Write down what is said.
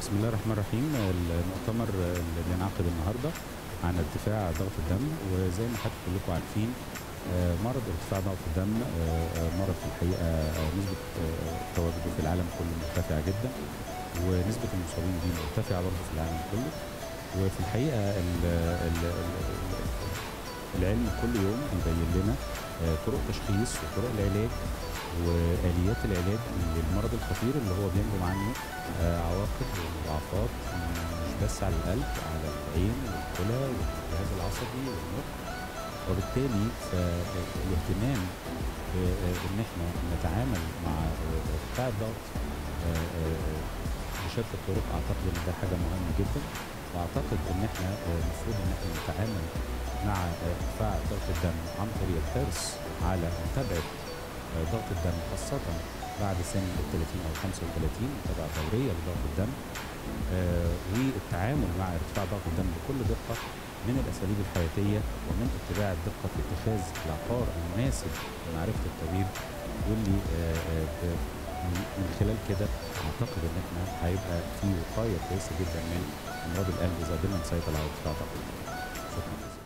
بسم الله الرحمن الرحيم المؤتمر اللي بينعقد النهارده عن ارتفاع ضغط الدم وزي ما حضرتك كلكم عارفين آه، مرض ارتفاع ضغط الدم آه، آه، مرض في الحقيقه آه، نسبه آه، تواجده في العالم كله مرتفعه جدا ونسبه المصابين بيه مرتفعه برضه في العالم كله وفي الحقيقه ال ال ال العلم كل يوم بيبين لنا آه، طرق تشخيص وطرق العلاج واليات العلاج للمرض الخطير اللي هو بينجم عنه آه، عواقب ومضاعفات مش بس على القلب على العين والكلى والجهاز العصبي والمخ وبالتالي فالاهتمام بان احنا نتعامل مع آه، ارتفاع الضغط آه، آه، بشتى الطرق اعتقد ان ده حاجه مهمه جدا واعتقد ان احنا آه، المفروض ان احنا نتعامل مع آه، ارتفاع ضغط الدم عن طريق الحرص على متابعه آه، ضغط الدم خاصه بعد سن ال 30 او 35 متابعه دوريه لضغط الدم آه، والتعامل مع ارتفاع ضغط الدم بكل دقه من الاساليب الحياتيه ومن اتباع الدقه في اتخاذ العقار المناسب لمعرفه الطبيب واللي آه، آه، ب- من- من خلال كده اعتقد ان احنا هيبقى في وقايه كويسه جدا من امراض القلب اذا قدرنا نسيطر على ارتفاع ضغط الدم. شكرا